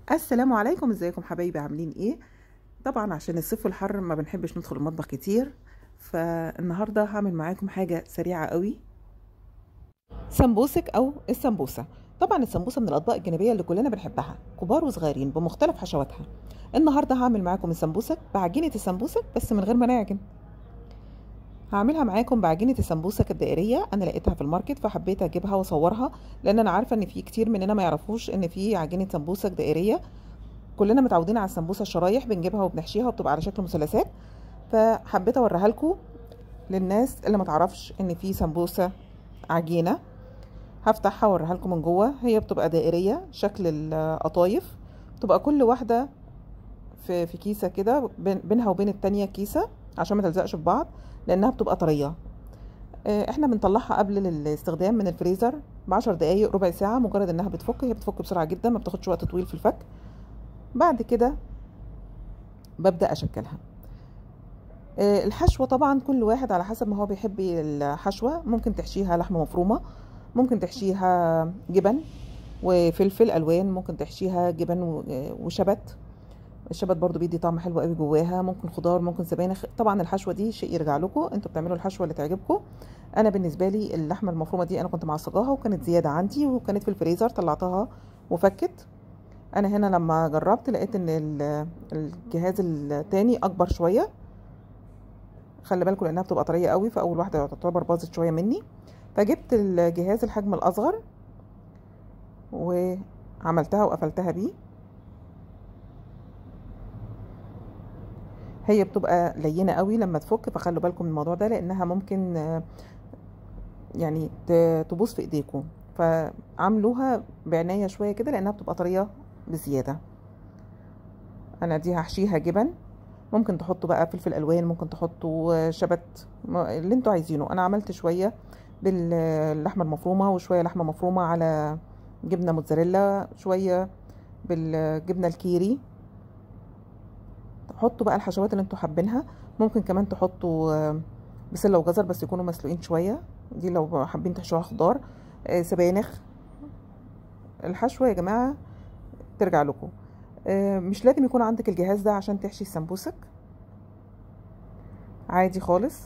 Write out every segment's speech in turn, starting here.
السلام عليكم ازيكم حبايبي عاملين ايه طبعا عشان الصيف والحر ما بنحبش ندخل المطبخ كتير فالنهارده هعمل معاكم حاجه سريعه قوي سمبوسك او السمبوسه طبعا السمبوسه من الاطباق الجانبيه اللي كلنا بنحبها كبار وصغيرين بمختلف حشواتها النهارده هعمل معاكم السمبوسك بعجينه السمبوسك بس من غير ما نعجن هعملها معاكم بعجينه السمبوسك الدائريه انا لقيتها في الماركت فحبيت اجيبها واصورها لان انا عارفه ان في كتير مننا ما يعرفوش ان في عجينه سمبوسك دائريه كلنا متعودين على السمبوسه الشرايح بنجيبها وبنحشيها وبتبقى على شكل مثلثات فحبيت اوريها لكم للناس اللي ما تعرفش ان في سمبوسه عجينه هفتحها واوريها لكم من جوه هي بتبقى دائريه شكل القطايف بتبقى كل واحده في في كيسه كده بينها وبين التانية كيسه عشان ما تلزقش في بعض لانها بتبقى طريه احنا بنطلعها قبل الاستخدام من الفريزر بعشر دقايق ربع ساعه مجرد انها بتفك هي بتفك بسرعه جدا ما بتاخدش وقت طويل في الفك بعد كده ببدا اشكلها الحشوه طبعا كل واحد على حسب ما هو بيحب الحشوه ممكن تحشيها لحمه مفرومه ممكن تحشيها جبن وفلفل الوان ممكن تحشيها جبن وشبت الشبت برضو بيدي طعم حلو قوي جواها ممكن خضار ممكن سبانخ طبعا الحشوه دي شيء يرجع لكم انتوا بتعملوا الحشوه اللي تعجبكم انا بالنسبه لي اللحمه المفرومه دي انا كنت معصجاها وكانت زياده عندي وكانت في الفريزر طلعتها وفكت انا هنا لما جربت لقيت ان الجهاز التاني اكبر شويه خلي بالكم لانها بتبقى طريه قوي فاول واحده تعتبر باظت شويه مني فجبت الجهاز الحجم الاصغر وعملتها وقفلتها بيه هي بتبقى لينه قوي لما تفك فخلوا بالكم من الموضوع ده لانها ممكن يعني تبوظ في ايديكم فعملوها بعنايه شويه كده لانها بتبقى طريه بزياده انا دي هحشيها جبن ممكن تحطوا بقى فلفل الوان ممكن تحطوا شبت اللي انتوا عايزينه انا عملت شويه باللحمه المفرومه وشويه لحمه مفرومه على جبنه موتزاريلا شويه بالجبنه الكيري حطوا بقى الحشوات اللي انتوا حابينها ممكن كمان تحطوا بسله وجزر بس يكونوا مسلوقين شويه دي لو حابين تحشوها خضار سبانخ الحشوه يا جماعه ترجع لكم مش لازم يكون عندك الجهاز ده عشان تحشي السمبوسك عادي خالص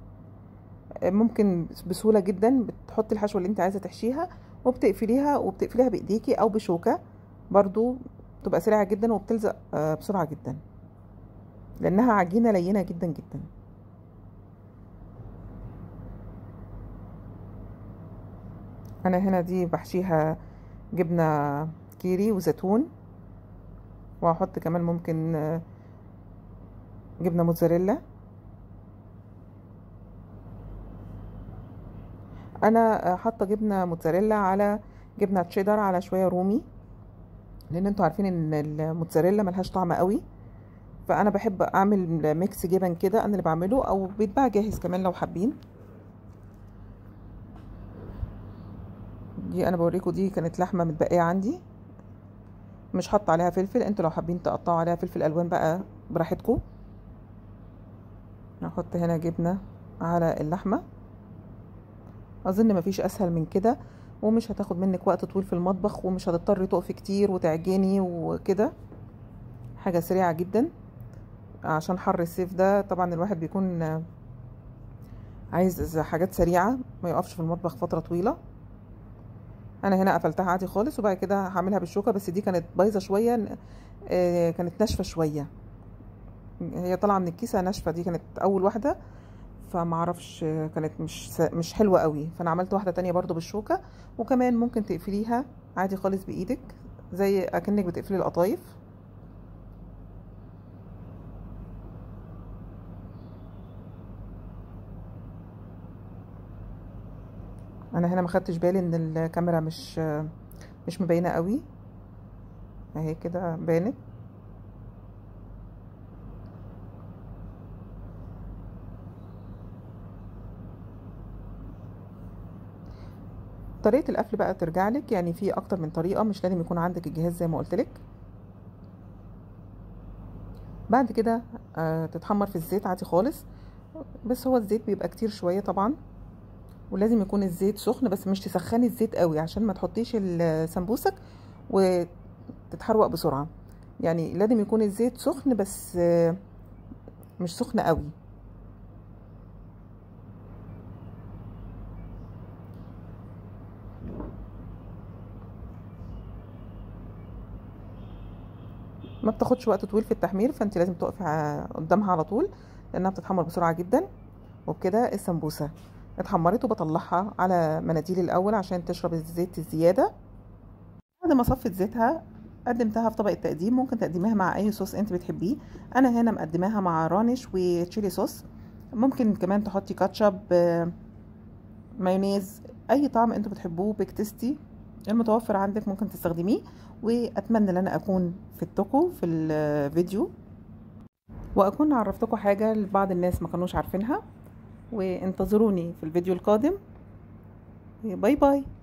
ممكن بسهوله جدا بتحطي الحشوه اللي انت عايزه تحشيها وبتقفليها وبتقفليها بايديكي او بشوكه برضو تبقى سريعه جدا وبتلزق بسرعه جدا لانها عجينه لينه جدا جدا انا هنا دي بحشيها جبنه كيري وزيتون وهحط كمان ممكن جبنه موتزاريلا انا حاطه جبنه موتزاريلا على جبنه تشيدر على شويه رومي لان انتوا عارفين ان الموتزاريلا ملهاش طعم قوي فانا بحب اعمل ميكس جبن كده انا اللي بعمله او بيتباع جاهز كمان لو حابين دي انا بوريكم دي كانت لحمه متبقيه عندي مش حاطه عليها فلفل انتوا لو حابين تقطعوا عليها فلفل الوان بقى براحتكم هحط هنا جبنه على اللحمه اظن مفيش اسهل من كده ومش هتاخد منك وقت طويل في المطبخ ومش هتضطري تقفي كتير وتعجني وكده حاجه سريعه جدا عشان حر الصيف ده طبعا الواحد بيكون عايز حاجات سريعه ما يقفش في المطبخ فتره طويله انا هنا قفلتها عادي خالص وبعد كده هعملها بالشوكه بس دي كانت بايظه شويه كانت ناشفه شويه هي طالعه من الكيسه ناشفه دي كانت اول واحده فمعرفش كانت مش مش حلوه قوي فانا عملت واحده تانية برضو بالشوكه وكمان ممكن تقفليها عادي خالص بايدك زي اكنك بتقفلي القطايف انا هنا ما خدتش بالي ان الكاميرا مش مش مبينه قوي اهي كده بانت طريقه القفل بقى ترجع لك يعني في اكتر من طريقه مش لازم يكون عندك الجهاز زي ما قلت لك بعد كده تتحمر في الزيت عادي خالص بس هو الزيت بيبقى كتير شويه طبعا ولازم يكون الزيت سخن بس مش تسخني الزيت قوي عشان ما تحطيش السمبوسك تتحروق بسرعه يعني لازم يكون الزيت سخن بس مش سخن قوي ما بتاخدش وقت طويل في التحمير فانت لازم تقفي قدامها على طول لانها بتتحمر بسرعه جدا وبكده السمبوسه اتحمرت وبطلعها على مناديل الاول عشان تشرب الزيت الزياده بعد ما صفت زيتها قدمتها في طبق التقديم ممكن تقدميها مع اي صوص انت بتحبيه انا هنا مقدماها مع رانش وتشيلي صوص ممكن كمان تحطي كاتشب مايونيز اي طعم انتوا بتحبوه بيك المتوفر عندك ممكن تستخدميه واتمنى ان انا اكون فدتكم في الفيديو واكون عرفتكم حاجه لبعض الناس ما كانوش عارفينها وانتظروني في الفيديو القادم باي باي